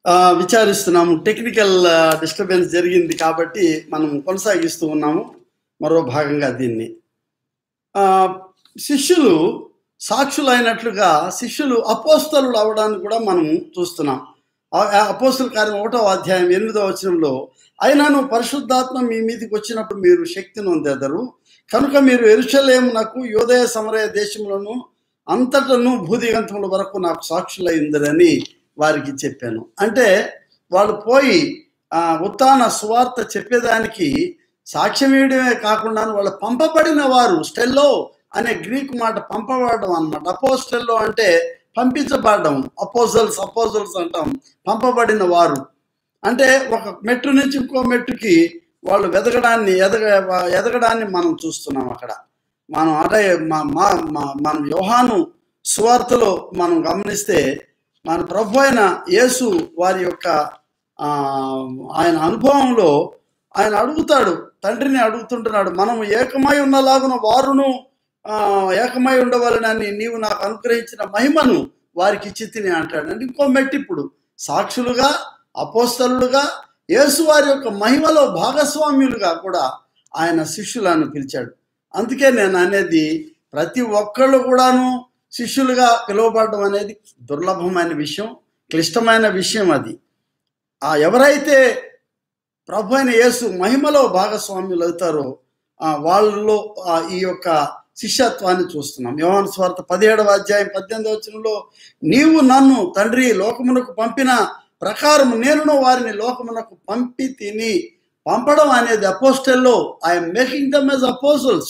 ఆ, విచారిస్తున్నాము technical disturbance జరిగింది కాబట్టి మనం కొనసాగిస్తూ ఉన్నాము మరో భాగంగా దీన్ని ఆ, శిష్యులు సాక్షులైనట్లుగా శిష్యులు అపోస్తలు అవడానికి కూడా మనం చూస్తున్నాం ఆ- ఆ అపోస్తల కార్యం ఒకటో అధ్యాయం ఎనిమిదో వచనంలో అయినాను పరిశుద్ధాత్మ మీ మీదకి వచ్చినప్పుడు మీరు శక్తిని పొందేదరు కనుక మీరు ఎరుషలేమునకు యోదయ సమరయ దేశములను అంతటను భూదిగంతముల వరకు నాకు సాక్షులైందరని వారికి చెప్పాను అంటే వాళ్ళు పోయి ఆ, ఉత్తాన సువార్త చెప్పేదానికి సాక్ష్యం ఇవ్వడమే కాకుండా వాళ్ళు పంపబడిన వారు స్టెల్లో అనే గ్రీక్ మాట పంపబడడం అన్నమాట అపోస్టెల్లో అంటే పంపించబడడం అపోజల్స్ అపోజల్స్ అంటాం పంపబడిన వారు అంటే ఒక మెట్టు నుంచి ఇంకో మెట్టుకి వాళ్ళు వెదగడాన్ని ఎదగ ఎదగడాన్ని మనం చూస్తున్నాం అక్కడ మనం అంటే మా- మా- మా- మనం యోహాను సువార్తలో మనం గమనిస్తే మన ప్రభు అయిన యేసు వారి యొక్క ఆ, ఆయన అనుభవంలో ఆయన అడుగుతాడు తండ్రిని అడుగుతుంటున్నాడు మనం ఏకమై ఉన్నలాగున వారును ఆ, ఏకమై ఉండవలనని నీవు నాకు అనుగ్రహించిన మహిమను వారికి ఇచ్చి తిని అంటాడు అంటే ఇంకో మెట్టి ఇప్పుడు సాక్షులుగా అపోస్తలుడుగా యేసు వారి యొక్క మహిమలో భాగస్వామ్యులుగా కూడా ఆయన శిష్యులను పిలిచాడు అందుకే నేను అనేది ప్రతి ఒక్కళ్ళు కూడాను శిష్యులుగా పిలువబడడం అనేది దుర్లభమైన విషయం క్లిష్టమైన విషయం అది ఆ ఎవరైతే ప్రభు అయిన యేసు మహిమలో భాగస్వామ్యులు అవుతారో ఆ వాళ్ళలో ఆ ఈ యొక్క శిష్యత్వాన్ని చూస్తున్నాం యోహాను స్వార్థ పదిహేడవ అధ్యాయం పద్దెనిమిదవ వచనంలో నీవు నన్ను తండ్రి లోకమునకు పంపిన ప్రకారం నేనును వారిని లోకమునకు పంపి తిని పంపడం అనేది అపోస్టల్లో I'm making them as apostles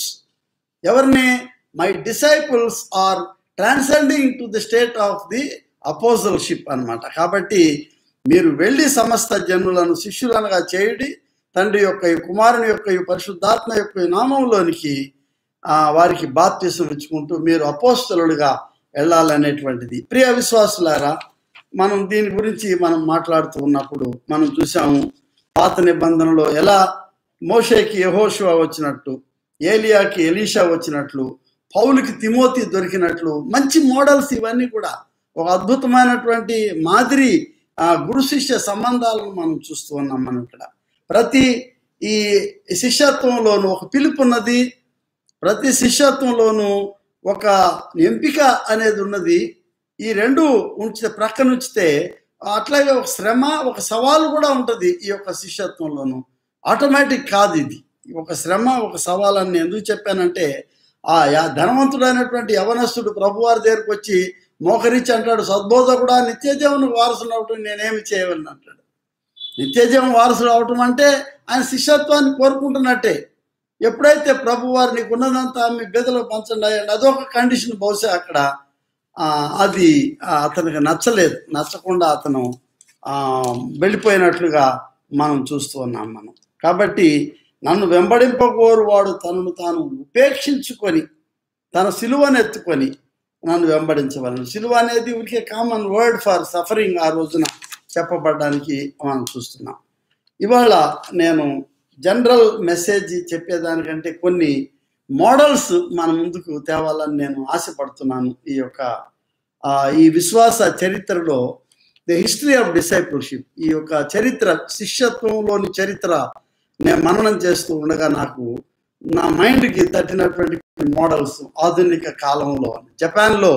ఎవరిని my disciples are transcending to the state of the apostleship అన్నమాట కాబట్టి మీరు వెళ్ళి సమస్త జనులను శిష్యులనగా చేయుడి తండ్రి యొక్క ఈ కుమారుని యొక్క ఈ పరిశుద్ధాత్మ యొక్క ఈ నామంలోనికి ఆ, వారికి బాప్తీసం ఇచ్చుకుంటూ మీరు అపోస్తలులుగా వెళ్ళాలనేటువంటిది ప్రియ విశ్వాసులారా మనం దీని గురించి మనం మాట్లాడుతూ ఉన్నప్పుడు మనం చూసాము పాత నిబంధనలో ఎలా మోషేకి యహోషువ వచ్చినట్టు ఏలియాకి ఎలీషా వచ్చినట్లు పౌలుకి తిమోతి దొరికినట్లు మంచి మోడల్స్ ఇవన్నీ కూడా ఒక అద్భుతమైనటువంటి మాదిరి ఆ, గురు శిష్య సంబంధాలను మనం చూస్తూ ఉన్నాం మనం ఇక్కడ ప్రతి ఈ శిష్యత్వంలోనూ ఒక పిలుపు ఉన్నది ప్రతి శిష్యత్వంలోనూ ఒక ఎంపిక అనేది ఉన్నది ఈ రెండు ఉంచితే ప్రక్కన ఉంచితే అట్లాగే ఒక శ్రమ ఒక సవాలు కూడా ఉంటుంది ఈ యొక్క శిష్యత్వంలోనూ ఆటోమేటిక్ కాదు ఇది ఒక శ్రమ ఒక సవాల్ అని నేను ఎందుకు చెప్పానంటే ఆ యా- ధనవంతుడైనటువంటి యవనస్తుడు ప్రభువారి దగ్గరికి వచ్చి మోకరించి అంటాడు సద్బోధకుడా నిత్యజీవన వారసుడు అవటం నేనేమి చేయవలను అంటాడు నిత్యజీవం వారసుడు అవటం అంటే ఆయన శిష్యత్వాన్ని కోరుకుంటున్నట్టే ఎప్పుడైతే ప్రభు వారు నీకు ఉన్నదంతా మీ బెదలో పంచండి అయ్యండి అదొక కండిషన్ బహుశా అక్కడ ఆ, అది ఆ, అతనికి నచ్చలేదు నచ్చకుండా అతను ఆ, వెళ్ళిపోయినట్లుగా మనం చూస్తూ ఉన్నాం మనం కాబట్టి నన్ను వెంబడింపకోరు వాడు తనను తాను ఉపేక్షించుకొని తన సిలువను ఎత్తుకొని నన్ను వెంబడించవలను సిలువ అనేది ఊరికే కామన్ వర్డ్ ఫర్ సఫరింగ్ ఆ రోజున చెప్పబడడానికి మనం చూస్తున్నాం ఇవాళ నేను జనరల్ మెసేజ్ చెప్పేదానికంటే కొన్ని మోడల్స్ మన ముందుకు తేవాలని నేను ఆశపడుతున్నాను ఈ యొక్క ఆ, ఈ విశ్వాస చరిత్రలో ద హిస్టరీ ఆఫ్ డిసైపుల్షిప్ ఈ యొక్క చరిత్ర శిష్యత్వంలోని చరిత్ర నేను మననం చేస్తూ ఉండగా నాకు నా మైండ్కి తట్టినటువంటి మోడల్స్ ఆధునిక కాలంలో జపాన్లో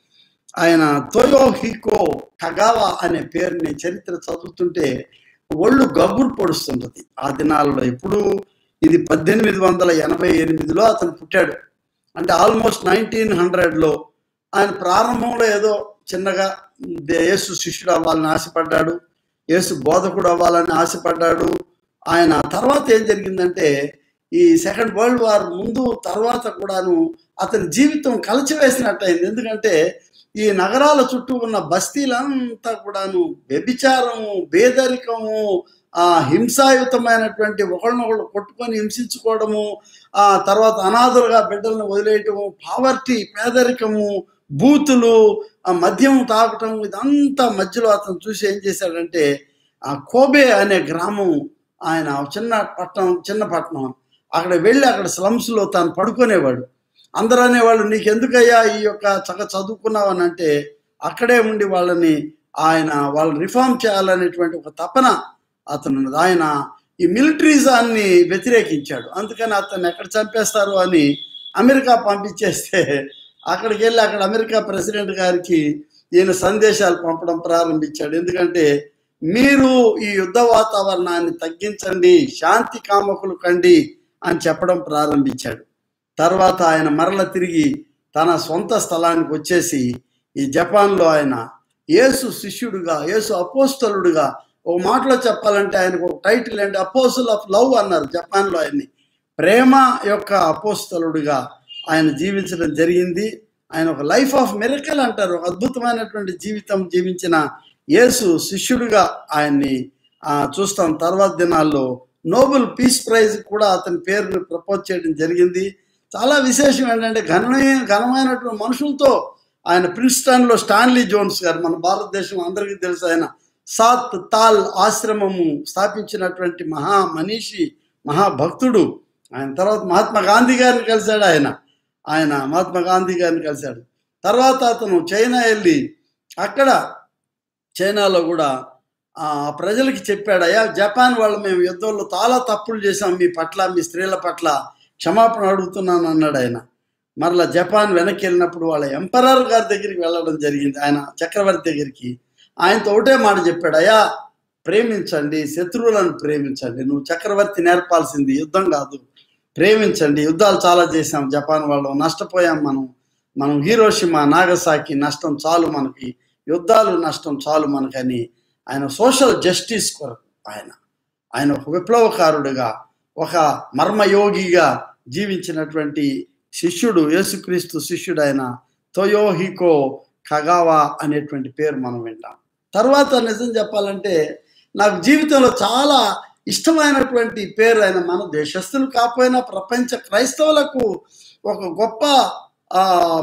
ఆయన తోయో హికో కగావా అనే పేరుని చరిత్ర చదువుతుంటే ఒళ్ళు గబ్బురు పొడుస్తుంటది ఆ దినాలలో ఇప్పుడు ఇది పద్దెనిమిది వందల ఎనభై ఎనిమిదిలో అతను పుట్టాడు అంటే ఆల్మోస్ట్ నైన్టీన్ హండ్రెడ్లో ఆయన ప్రారంభంలో ఏదో చిన్నగా దే- యేసు శిష్యుడు అవ్వాలని ఆశపడ్డాడు యేసు బోధకుడు అవ్వాలని ఆశపడ్డాడు ఆయన తర్వాత ఏం జరిగిందంటే ఈ సెకండ్ వరల్డ్ వార్ ముందు తర్వాత కూడాను అతని జీవితం కలిచివేసినట్టయింది ఎందుకంటే ఈ నగరాల చుట్టూ ఉన్న బస్తీలంతా కూడాను వ్యభిచారము పేదరికము ఆ హింసాయుతమైనటువంటి ఒకళ్ళనొకళ్ళు కొట్టుకొని హింసించుకోవడము ఆ తర్వాత అనాథలుగా బిడ్డలను వదిలేయటము పావర్టీ పేదరికము బూతులు ఆ మద్యం తాగటం ఇదంతా మధ్యలో అతను చూసి ఏం చేశాడంటే ఆ కోబే అనే గ్రామం ఆయన చిన్న పట్టణం చిన్న పట్టణం అక్కడ వెళ్ళి అక్కడ స్లమ్స్లో తాను పడుకునేవాడు అందరూ అనేవాళ్ళు నీకెందుకయ్యా ఈ యొక్క చక్క చదువుకున్నావు అని అంటే అక్కడే ఉండి వాళ్ళని ఆయన వాళ్ళని రిఫార్మ్ చేయాలనేటువంటి ఒక తపన అతను ఉన్నది. ఆయన ఈ మిలిటరీజాన్ని వ్యతిరేకించాడు అందుకని అతన్ని ఎక్కడ చంపేస్తారు అని అమెరికా పంపించేస్తే అక్కడికి వెళ్ళి అక్కడ అమెరికా ప్రెసిడెంట్ గారికి ఈయన సందేశాలు పంపడం ప్రారంభించాడు ఎందుకంటే మీరు ఈ యుద్ధ వాతావరణాన్ని తగ్గించండి శాంతి కామకులు కండి అని చెప్పడం ప్రారంభించాడు తర్వాత ఆయన మరల తిరిగి తన సొంత స్థలానికి వచ్చేసి ఈ జపాన్లో ఆయన యేసు శిష్యుడుగా యేసు అపోస్తలుడుగా ఓ మాటలో చెప్పాలంటే ఆయనకు ఒక టైటిల్ అంటే అపోస్తుల్ ఆఫ్ లవ్ అన్నారు జపాన్లో ఆయన్ని ప్రేమ యొక్క అపోస్తలుడుగా ఆయన జీవించడం జరిగింది ఆయన ఒక లైఫ్ ఆఫ్ మిరకల్ అంటారు ఒక అద్భుతమైనటువంటి జీవితం జీవించిన యేసు శిష్యుడిగా ఆయన్ని ఆ, చూస్తాం తర్వాత దినాల్లో నోబెల్ పీస్ ప్రైజ్ కూడా అతని పేరుని ప్రపోజ్ చేయడం జరిగింది చాలా విశేషం ఏంటంటే ఘనమైన ఘనమైనటువంటి మనుషులతో ఆయన ప్రిన్స్టన్లో స్టాన్లీ జోన్స్ గారు మన భారతదేశం అందరికీ తెలుసు ఆయన సాత్ తాల్ ఆశ్రమము స్థాపించినటువంటి మహా మనీషి మహాభక్తుడు ఆయన తర్వాత మహాత్మా గాంధీ గారిని కలిశాడు ఆయన ఆయన మహాత్మా గాంధీ గారిని కలిశాడు తర్వాత అతను చైనా వెళ్ళి అక్కడ చైనాలో కూడా ఆ ప్రజలకి చెప్పాడు అయ్యా జపాన్ వాళ్ళు మేము యుద్ధంలో చాలా తప్పులు చేశాం మీ పట్ల మీ స్త్రీల పట్ల క్షమాపణ అడుగుతున్నాను అన్నాడు ఆయన మరలా జపాన్ వెనక్కి వెళ్ళినప్పుడు వాళ్ళ ఎంపరర్ గారి దగ్గరికి వెళ్ళడం జరిగింది ఆయన చక్రవర్తి దగ్గరికి ఆయనతో ఒకటే మాట చెప్పాడు అయ్యా ప్రేమించండి శత్రువులను ప్రేమించండి నువ్వు చక్రవర్తి నేర్పాల్సింది యుద్ధం కాదు ప్రేమించండి యుద్ధాలు చాలా చేసాం జపాన్ వాళ్ళు నష్టపోయాం మనం మనం హీరోషిమా నాగసాకి నష్టం చాలు మనకి యుద్ధాలు నష్టం చాలు మనకని ఆయన సోషల్ జస్టిస్ కొరకు ఆయన ఆయన ఒక విప్లవకారుడిగా ఒక మర్మయోగిగా జీవించినటువంటి శిష్యుడు యేసుక్రీస్తు శిష్యుడు ఆయన తొయోహికో కగావా అనేటువంటి పేరు మనం వింటాం తర్వాత నిజం చెప్పాలంటే నాకు జీవితంలో చాలా ఇష్టమైనటువంటి పేరు ఆయన మన దేశస్తులు కాకపోయినా ప్రపంచ క్రైస్తవులకు ఒక గొప్ప ఆ,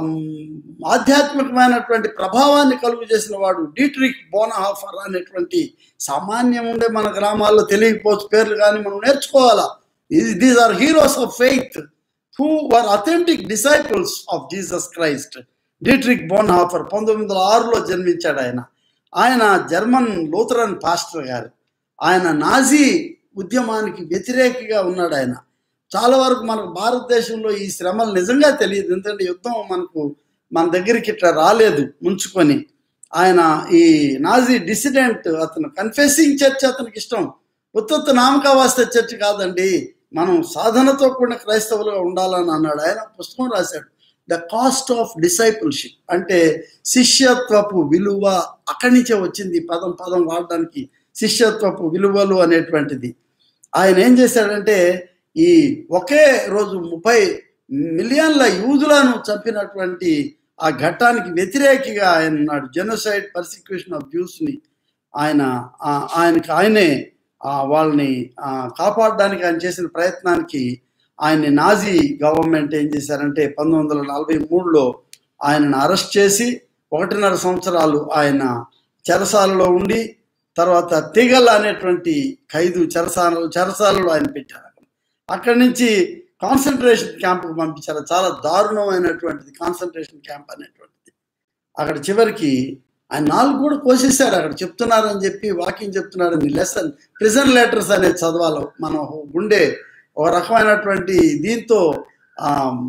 ఆధ్యాత్మికమైనటువంటి ప్రభావాన్ని కలుగు చేసిన వాడు డీట్రిక్ బోనహాఫర్ అనేటువంటి సామాన్యం ఉండే మన గ్రామాల్లో తెలియకపోవచ్చు పేర్లు కానీ మనం నేర్చుకోవాలా these are heroes of faith who are authentic disciples of Jesus Christ Dietrich Bonhoeffer పంతొమ్మిది వందల ఆరులో జన్మించాడు ఆయన ఆయన జర్మన్ లూథరన్ పాస్టర్ గారు ఆయన నాజీ ఉద్యమానికి వ్యతిరేకిగా ఉన్నాడు ఆయన చాలా వరకు మనకు భారతదేశంలో ఈ శ్రమలు నిజంగా తెలియదు ఎందుకంటే యుద్ధం మనకు మన దగ్గరికి ఇట్లా రాలేదు ముంచుకొని ఆయన ఈ నాజీ డిసిడెంట్ అతను కన్ఫెసింగ్ చర్చ్ అతనికి ఇష్టం ఉత్తత్త నామకావాస్త చర్చ్ కాదండి మనం సాధనతో కూడిన క్రైస్తవులుగా ఉండాలని అన్నాడు ఆయన పుస్తకం రాశాడు ద కాస్ట్ ఆఫ్ డిసైపుల్షిప్ అంటే శిష్యత్వపు విలువ అక్కడి నుంచే వచ్చింది ఈ పదం పదం వాడడానికి శిష్యత్వపు విలువలు అనేటువంటిది ఆయన ఏం చేశాడంటే ఈ ఒకే రోజు ముప్పై మిలియన్ల యూదులను చంపినటువంటి ఆ ఘట్టానికి వ్యతిరేకిగా ఆయన ఉన్నాడు జెనోసైడ్ పర్సిక్యూషన్ ఆఫ్ జ్యూస్ని ఆయన ఆ- ఆయనకి ఆయనే ఆ వాళ్ళని ఆ, కాపాడడానికి ఆయన చేసిన ప్రయత్నానికి ఆయన్ని నాజీ గవర్నమెంట్ ఏం చేశారంటే పంతొమ్మిది వందల నలభై మూడులో ఆయనను అరెస్ట్ చేసి ఒకటిన్నర సంవత్సరాలు ఆయన చెరసాలలో ఉండి తర్వాత తిగల్ అనేటువంటి ఖైదు చెరసాల చెరసాలలో ఆయన పెట్టారు అక్కడి నుంచి కాన్సన్ట్రేషన్ క్యాంప్కి పంపించారు చాలా దారుణమైనటువంటిది కాన్సన్ట్రేషన్ క్యాంప్ అనేటువంటిది అక్కడ చివరికి ఆయన నాలుగు కూడా కోసేశారు అక్కడ చెప్తున్నారని చెప్పి వాకింగ్ చెప్తున్నారని లెసన్ ప్రిజన్ లెటర్స్ అనేది చదవాలి మనం గుండె ఒక రకమైనటువంటి దీంతో ఆ,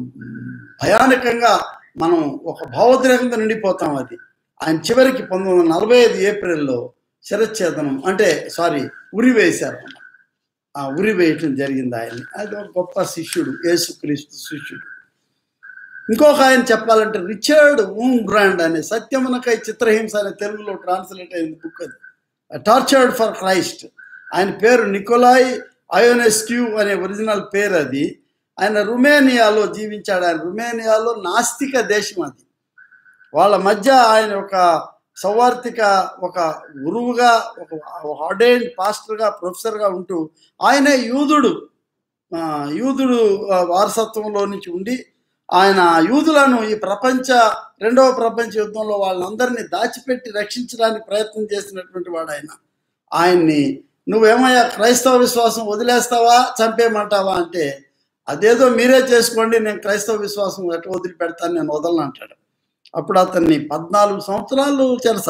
భయానకంగా మనం ఒక భావోద్రేకంతో నిండిపోతాం అది ఆయన చివరికి పంతొమ్మిది వందల నలభై ఐదు ఏప్రిల్లో శిరచ్ఛేదనం అంటే సారీ ఉరి వేశారు ఆ ఉరి వేయటం జరిగింది ఆయన్ని అది ఒక గొప్ప శిష్యుడు యేసుక్రీస్తు శిష్యుడు ఇంకొక ఆయన చెప్పాలంటే రిచర్డ్ ఊమ్ బ్రాండ్ అనే సత్యమునకై చిత్రహింస అనే తెలుగులో ట్రాన్స్లేట్ అయింది బుక్ అది టార్చర్డ్ ఫర్ క్రైస్ట్ ఆయన పేరు నికోలాయ్ అయోనెస్క్యూ అనే ఒరిజినల్ పేరు అది ఆయన రుమేనియాలో జీవించాడు ఆయన రుమేనియాలో నాస్తిక దేశం అది వాళ్ళ మధ్య ఆయన ఒక సౌవార్థిక ఒక గురువుగా ఒక ఆర్డైన్ పాస్టర్గా ప్రొఫెసర్గా ఉంటూ ఆయనే యూదుడు ఆ, యూదుడు ఆ, వారసత్వంలో నుంచి ఉండి ఆయన యూదులను ఈ ప్రపంచ రెండవ ప్రపంచ యుద్ధంలో వాళ్ళందరినీ దాచిపెట్టి రక్షించడానికి ప్రయత్నం చేసినటువంటి వాడు ఆయన ఆయన్ని నువ్వేమయ్యా క్రైస్తవ విశ్వాసం వదిలేస్తావా చంపేయమంటావా అంటే అదేదో మీరే చేసుకోండి నేను క్రైస్తవ విశ్వాసం ఎట్లా వదిలిపెడతాను నేను వదలను అంటాడు అప్పుడు అతన్ని పద్నాలుగు సంవత్సరాలు చెరసారు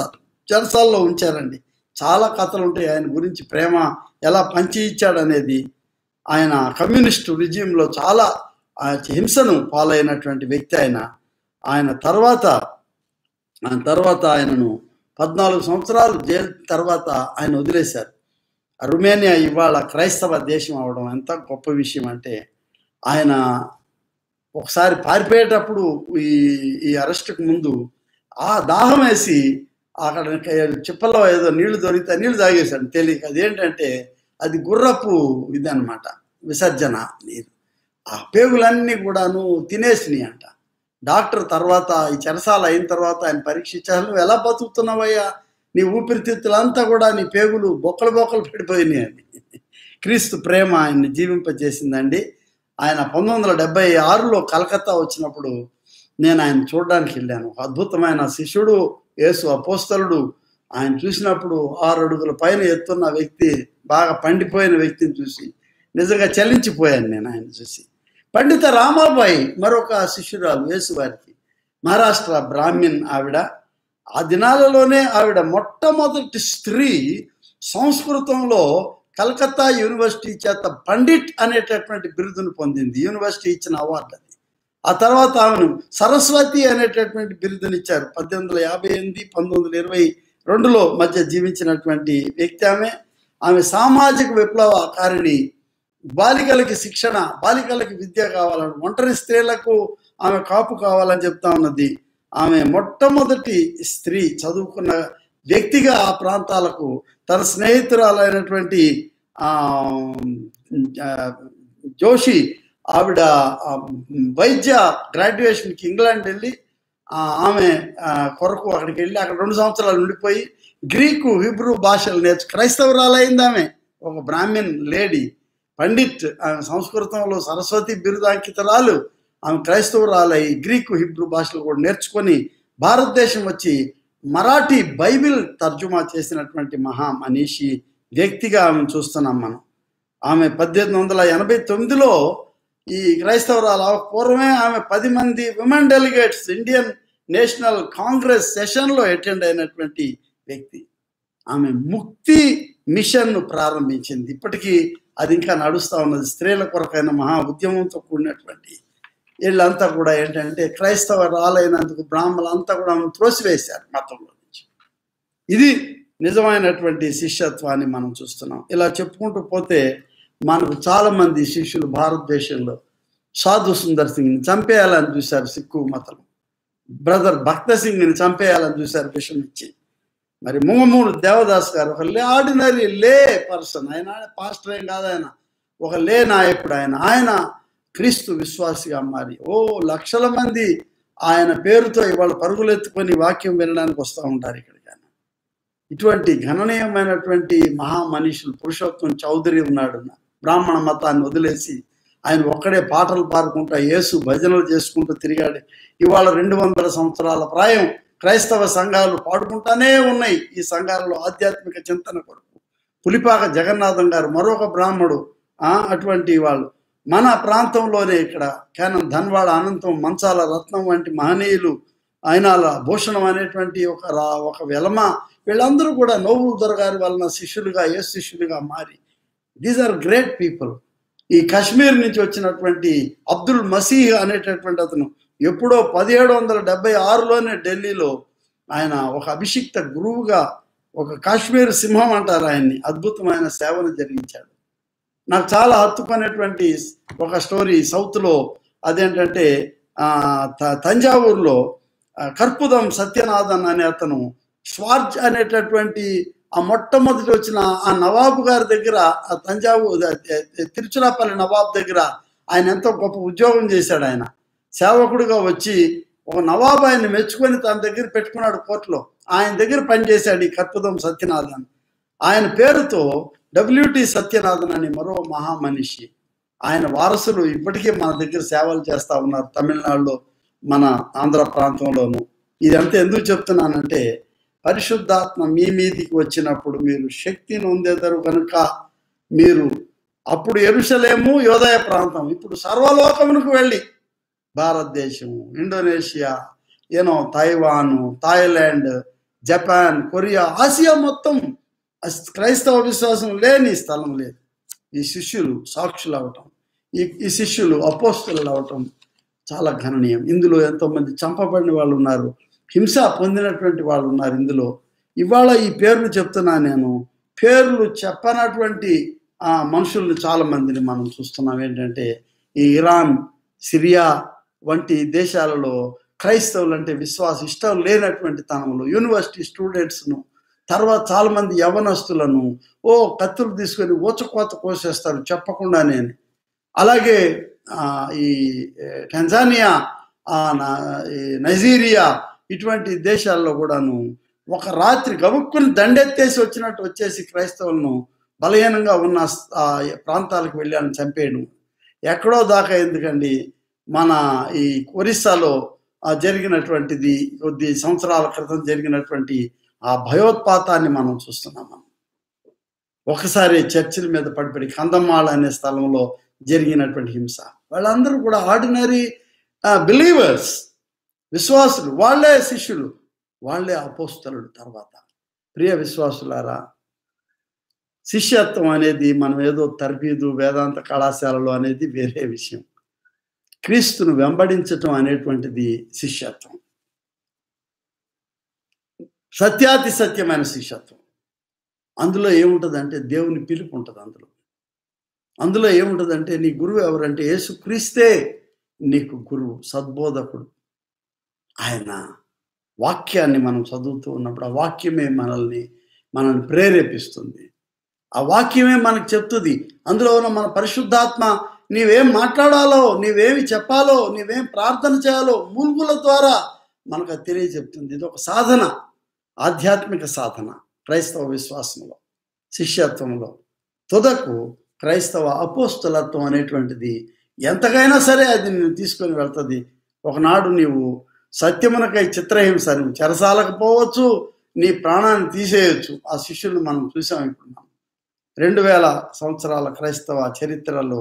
చెరసాల్లో ఉంచారండి చాలా కథలు ఉంటాయి ఆయన గురించి ప్రేమ ఎలా పంచి ఇచ్చాడనేది ఆయన కమ్యూనిస్టు రిజియంలో చాలా ఆ హింసను పాలైనటువంటి వ్యక్తి ఆయన ఆయన తర్వాత ఆయన తర్వాత ఆయనను పద్నాలుగు సంవత్సరాలు జైలు తర్వాత ఆయన వదిలేశారు రుమేనియా ఇవాళ క్రైస్తవ దేశం అవడం ఎంత గొప్ప విషయం అంటే ఆయన ఒకసారి పారిపోయేటప్పుడు ఈ ఈ అరెస్ట్కి ముందు ఆ దాహం వేసి అక్కడ చిప్పల్లో ఏదో నీళ్లు దొరికితే నీళ్లు తాగేశాడు తెలియక అదేంటంటే అది గుర్రపు ఇది అనమాట విసర్జన నీరు ఆ పేగులన్నీ కూడాను తినేసినాయి అంట డాక్టర్ తర్వాత ఈ చెరసాల అయిన తర్వాత ఆయన పరీక్షించారు నువ్వు ఎలా బతుకుతున్నావయ్యా నీ ఊపిరితిత్తులంతా కూడా నీ పేగులు బొక్కలు బొక్కలు పడిపోయినాయి అని క్రీస్తు ప్రేమ ఆయన్ని జీవింపజేసిందండి ఆయన పంతొమ్మిది వందల డెబ్బై ఆరులో కలకత్తా వచ్చినప్పుడు నేను ఆయన చూడడానికి వెళ్ళాను ఒక అద్భుతమైన శిష్యుడు యేసు అపోస్తలుడు ఆయన చూసినప్పుడు ఆరు అడుగుల పైన ఎత్తున్న వ్యక్తి బాగా పండిపోయిన వ్యక్తిని చూసి నిజంగా చలించిపోయాను నేను ఆయన చూసి పండిత రామాబాయి మరొక శిష్యురాలు యేసు వారికి మహారాష్ట్ర బ్రాహ్మిన్ ఆవిడ ఆ దినాలలోనే ఆవిడ మొట్టమొదటి స్త్రీ సంస్కృతంలో కలకత్తా యూనివర్సిటీ చేత పండిట్ అనేటటువంటి బిరుదును పొందింది యూనివర్సిటీ ఇచ్చిన అవార్డు అది ఆ తర్వాత ఆమెను సరస్వతి అనేటటువంటి బిరుదుని ఇచ్చారు పద్దెనిమిది వందల యాభై ఎనిమిది పంతొమ్మిది వందల ఇరవై రెండులో మధ్య జీవించినటువంటి వ్యక్తి ఆమె ఆమె సామాజిక విప్లవకారిణి బాలికలకి శిక్షణ బాలికలకి విద్య కావాలని ఒంటరి స్త్రీలకు ఆమె కాపు కావాలని చెప్తా ఉన్నది ఆమె మొట్టమొదటి స్త్రీ చదువుకున్న వ్యక్తిగా ఆ ప్రాంతాలకు తన స్నేహితురాలైనటువంటి ఆ, ఆ, జోషి ఆవిడ ఆ, వైద్య గ్రాడ్యుయేషన్కి ఇంగ్లాండ్ వెళ్ళి ఆ, ఆమె ఆ, కొరకు అక్కడికి వెళ్ళి అక్కడ రెండు సంవత్సరాలు ఉండిపోయి గ్రీకు హిబ్రూ భాషలు నేర్చు క్రైస్తవురాలైంది ఆమె ఒక బ్రాహ్మణ్ లేడీ పండిట్ ఆమె సంస్కృతంలో సరస్వతి బిరుదాంకితరాలు ఆమె క్రైస్తవురాలై గ్రీకు హిబ్రూ భాషలు కూడా నేర్చుకొని భారతదేశం వచ్చి మరాఠీ బైబిల్ తర్జుమా చేసినటువంటి మహా మనీషి వ్యక్తిగా ఆమెను చూస్తున్నాం మనం ఆమె పద్దెనిమిది వందల ఎనభై తొమ్మిదిలో ఈ క్రైస్తవురాలు ఆ పూర్వమే ఆమె పది మంది women delegates Indian National Congress సెషన్లో అటెండ్ అయినటువంటి వ్యక్తి ఆమె ముక్తి మిషన్ను ప్రారంభించింది ఇప్పటికీ అది ఇంకా నడుస్తూ ఉన్నది స్త్రీల కొరకైన మహా ఉద్యమంతో కూడినటువంటి వీళ్ళంతా కూడా ఏంటంటే క్రైస్తవ రాలైనందుకు బ్రాహ్మణులంతా కూడా ఆమెను త్రోసివేశారు మతంలో నుంచి ఇది నిజమైనటువంటి శిష్యత్వాన్ని మనం చూస్తున్నాం ఇలా చెప్పుకుంటూ పోతే మనకు చాలా మంది శిష్యులు భారతదేశంలో సాధు సుందర్ సింగ్ని చంపేయాలని చూశారు సిక్కు మతం బ్రదర్ భక్త సింగ్ని చంపేయాలని చూశారు విషం ఇచ్చి మరి ముంగమూడు దేవదాస్ గారు ఒక లే ఆర్డినరీ లే పర్సన్ ఆయన పాస్టర్ ఏం కాదు ఆయన ఒక లే నాయకుడు ఆయన ఆయన క్రీస్తు విశ్వాసిగా మారి ఓ లక్షల మంది ఆయన పేరుతో ఇవాళ పరుగులెత్తుకొని వాక్యం వినడానికి వస్తూ ఉంటారు ఇక్కడికి ఆయన ఇటువంటి గణనీయమైనటువంటి మహా మనుషులు పురుషోత్తం చౌదరి ఉన్నాడు బ్రాహ్మణ మతాన్ని వదిలేసి ఆయన ఒక్కడే పాటలు పాడుకుంటా యేసు భజనలు చేసుకుంటూ తిరిగాడు ఇవాళ రెండు వందల సంవత్సరాల ప్రాయం క్రైస్తవ సంఘాలు పాడుకుంటానే ఉన్నాయి ఈ సంఘాలలో ఆధ్యాత్మిక చింతన కొరకు పులిపాక జగన్నాథం గారు మరొక బ్రాహ్మడు ఆ, అటువంటి వాళ్ళు మన ప్రాంతంలోనే ఇక్కడ కేనం ధన్వాడ అనంతం మంచాల రత్నం వంటి మహనీయులు ఆయనాల భూషణం అనేటువంటి ఒక రా ఒక వెలమ వీళ్ళందరూ కూడా నోబుల్ దొరగారి వలన శిష్యులుగా ఏ శిష్యులుగా మారి దీస్ ఆర్ గ్రేట్ పీపుల్ ఈ కాశ్మీర్ నుంచి వచ్చినటువంటి అబ్దుల్ మసీహ్ అనేటటువంటి అతను ఎప్పుడో పదిహేడు వందల డెబ్బై ఆరులోనే ఢిల్లీలో ఆయన ఒక అభిషిక్త గురువుగా ఒక కాశ్మీర్ సింహం అంటారు ఆయన్ని అద్భుతమైన సేవను జరిగించాడు నాకు చాలా హత్తుకునేటువంటి ఒక స్టోరీ సౌత్లో అదేంటంటే ఆ, త- తంజావూరులో ఆ, కర్పుదం సత్యనాథన్ అనే అతను స్వార్జ్ అనేటటువంటి ఆ మొట్టమొదటి వచ్చిన ఆ నవాబు గారి దగ్గర ఆ తంజావూరు తిరుచురాపల్లి నవాబు దగ్గర ఆయన ఎంతో గొప్ప ఉద్యోగం చేశాడు ఆయన సేవకుడిగా వచ్చి ఒక నవాబు ఆయన్ని మెచ్చుకొని తన దగ్గర పెట్టుకున్నాడు కోర్టులో ఆయన దగ్గర పనిచేశాడు ఈ కర్పుదం సత్యనాథన్ ఆయన పేరుతో డబ్ల్యూటి సత్యనాథన్ అని మరో మహామనిషి ఆయన వారసులు ఇప్పటికీ మన దగ్గర సేవలు చేస్తా ఉన్నారు తమిళనాడులో మన ఆంధ్ర ప్రాంతంలోను ఇదంతా ఎందుకు చెప్తున్నానంటే పరిశుద్ధాత్మ మీ మీదికి వచ్చినప్పుడు మీరు శక్తిని పొందేదరు కనుక మీరు అప్పుడు ఎరుసలేము యోదయ ప్రాంతం ఇప్పుడు సర్వలోకమునకు వెళ్ళి భారతదేశం ఇండోనేషియా యూనో Taiwan Thailand Japan Korea Asia మొత్తం అస్- క్రైస్తవ విశ్వాసం లేని స్థలం లేదు ఈ శిష్యులు సాక్షులు అవటం ఈ ఈ శిష్యులు అపోస్తులు అవటం చాలా గణనీయం ఇందులో ఎంతోమంది చంపబడిన వాళ్ళు ఉన్నారు హింస పొందినటువంటి వాళ్ళు ఉన్నారు ఇందులో ఇవాళ ఈ పేర్లు చెప్తున్నా నేను పేర్లు చెప్పనటువంటి ఆ మనుషుల్ని చాలా మందిని మనం చూస్తున్నాం ఏంటంటే ఈ ఇరాన్ సిరియా వంటి దేశాలలో క్రైస్తవులు అంటే విశ్వాస ఇష్టం లేనటువంటి తనంలో యూనివర్సిటీ స్టూడెంట్స్ను తర్వాత చాలా మంది యవనస్తులను ఓ కత్తులు తీసుకొని ఊచకోత కోసేస్తారు చెప్పకుండానే అలాగే ఆ, ఈ ఏ, టెంజానియా ఆ, నా- ఈ నైజీరియా ఇటువంటి దేశాల్లో కూడాను ఒక రాత్రి గబుక్కుని దండెత్తేసి వచ్చినట్టు వచ్చేసి క్రైస్తవులను బలహీనంగా ఉన్న స్- ఆ ప్రాంతాలకు వెళ్ళి ఆయన చంపేయడం ఎక్కడో దాకా ఎందుకండి మన ఈ ఒరిస్సాలో ఆ జరిగినటువంటిది కొద్ది సంవత్సరాల క్రితం జరిగినటువంటి ఆ భయోత్పాతాన్ని మనం చూస్తున్నాం మనం ఒకసారి చర్చిల మీద పడిపడి కందమాళ అనే స్థలంలో జరిగినటువంటి హింస వాళ్ళందరూ కూడా ఆర్డినరీ బిలీవర్స్ విశ్వాసులు వాళ్ళే శిష్యులు వాళ్ళే అపోస్తలుడు తర్వాత ప్రియ విశ్వాసులారా శిష్యత్వం అనేది మనం ఏదో తర్బీదు వేదాంత కళాశాలలో అనేది వేరే విషయం క్రీస్తును వెంబడించటం అనేటువంటిది శిష్యత్వం సత్యాతి సత్యమైన శిష్యత్వం అందులో ఏముంటుందంటే దేవుని పిలుపు ఉంటుంది అందులో అందులో ఏముంటుందంటే నీ గురువు ఎవరంటే యేసు క్రీస్తే నీకు గురువు సద్బోధకుడు ఆయన వాక్యాన్ని మనం చదువుతూ ఉన్నప్పుడు ఆ వాక్యమే మనల్ని మనల్ని ప్రేరేపిస్తుంది ఆ వాక్యమే మనకు చెప్తుంది అందులో ఉన్న మన పరిశుద్ధాత్మ నీవేం మాట్లాడాలో నీవేమి చెప్పాలో నీవేం ప్రార్థన చేయాలో మూల్గుల ద్వారా మనకు అది తెలియజెప్తుంది ఇది ఒక సాధన ఆధ్యాత్మిక సాధన క్రైస్తవ విశ్వాసంలో శిష్యత్వంలో తుదకు క్రైస్తవ అపోస్తులత్వం అనేటువంటిది ఎంతకైనా సరే అది నేను తీసుకొని వెళ్తుంది ఒకనాడు నీవు సత్యమునకై చిత్రహింస నువ్వు చెరసాలకు పోవచ్చు నీ ప్రాణాన్ని తీసేయచ్చు ఆ శిష్యులను మనం చూసాం ఇప్పుడు మనం రెండు వేల సంవత్సరాల క్రైస్తవ చరిత్రలో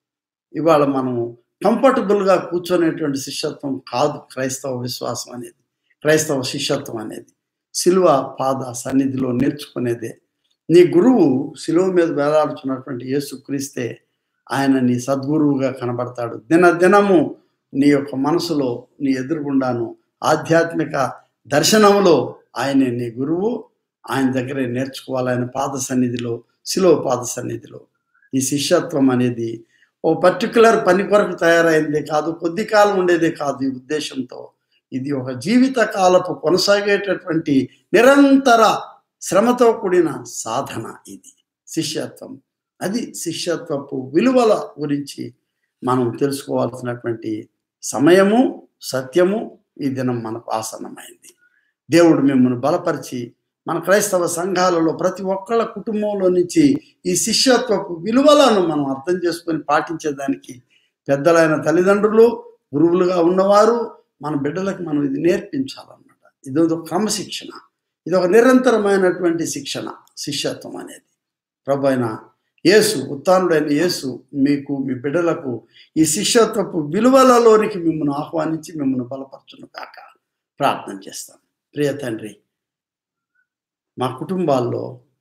ఇవాళ మనం కంఫర్టబుల్గా కూర్చొనేటువంటి శిష్యత్వం కాదు క్రైస్తవ విశ్వాసం అనేది క్రైస్తవ శిష్యత్వం అనేది శిలువ పాద సన్నిధిలో నేర్చుకునేదే నీ గురువు శిలువ మీద వేలాడుతున్నటువంటి యేసు క్రీస్తే ఆయన నీ సద్గురువుగా కనబడతాడు దిన దినము నీ యొక్క మనసులో నీ ఎదురుగుండాను ఆధ్యాత్మిక దర్శనములో ఆయనే నీ గురువు ఆయన దగ్గరే నేర్చుకోవాలి ఆయన పాద సన్నిధిలో శిలువ పాద సన్నిధిలో ఈ శిష్యత్వం అనేది ఓ పర్టికులర్ పని కొరకు తయారైందే కాదు కొద్ది కాలం ఉండేదే కాదు ఈ ఉద్దేశంతో ఇది ఒక జీవిత కాలపు కొనసాగేటటువంటి నిరంతర శ్రమతో కూడిన సాధన ఇది శిష్యత్వం అది శిష్యత్వపు విలువల గురించి మనం తెలుసుకోవాల్సినటువంటి సమయము సత్యము ఈ దినం మనకు ఆసన్నమైంది దేవుడు మిమ్మల్ని బలపరిచి మన క్రైస్తవ సంఘాలలో ప్రతి ఒక్కళ్ళ కుటుంబంలో నుంచి ఈ శిష్యత్వపు విలువలను మనం అర్థం చేసుకొని పాటించేదానికి పెద్దలైన తల్లిదండ్రులు గురువులుగా ఉన్నవారు మన బిడ్డలకు మనం ఇది నేర్పించాలన్నమాట ఇది ఒక క్రమశిక్షణ ఇది ఒక నిరంతరమైనటువంటి శిక్షణ శిష్యత్వం అనేది ప్రభు అయిన యేసు ఉత్తానుడైన యేసు మీకు మీ బిడ్డలకు ఈ శిష్యత్వపు విలువలలోనికి మిమ్మల్ని ఆహ్వానించి మిమ్మల్ని బలపరచును కాక ప్రార్థన చేస్తాం ప్రియ తండ్రి మా కుటుంబాల్లో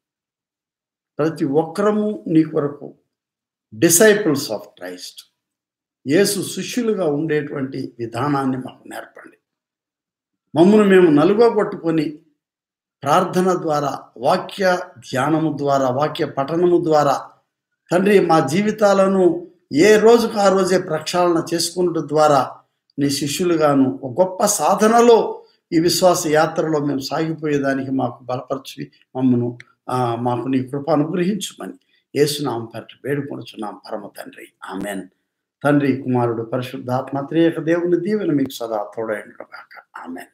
ప్రతి ఒక్కరము నీ కొరకు డిసైపుల్స్ ఆఫ్ క్రైస్ట్ యేసు శిష్యులుగా ఉండేటువంటి విధానాన్ని మాకు నేర్పండి మమ్మల్ని మేము నలుగొట్టుకొని ప్రార్థన ద్వారా వాక్య ధ్యానము ద్వారా వాక్య పఠనము ద్వారా తండ్రి మా జీవితాలను ఏ రోజుకు ఆ రోజే ప్రక్షాళన చేసుకున్నట్టు ద్వారా నీ శిష్యులుగాను ఒక గొప్ప సాధనలో ఈ విశ్వాస యాత్రలో మేము సాగిపోయేదానికి మాకు బలపరచి మమ్మను ఆ, మాకు నీ కృప అనుగ్రహించుమని ఏసునామం పరటి వేడుకొనుచున్నాం పరమ తండ్రి ఆమెన్ తండ్రి కుమారుడు పరిశుద్ధాత్మ త్రియక దేవుని దీవెన మీకు సదా తోడైండు కాక ఆమెన్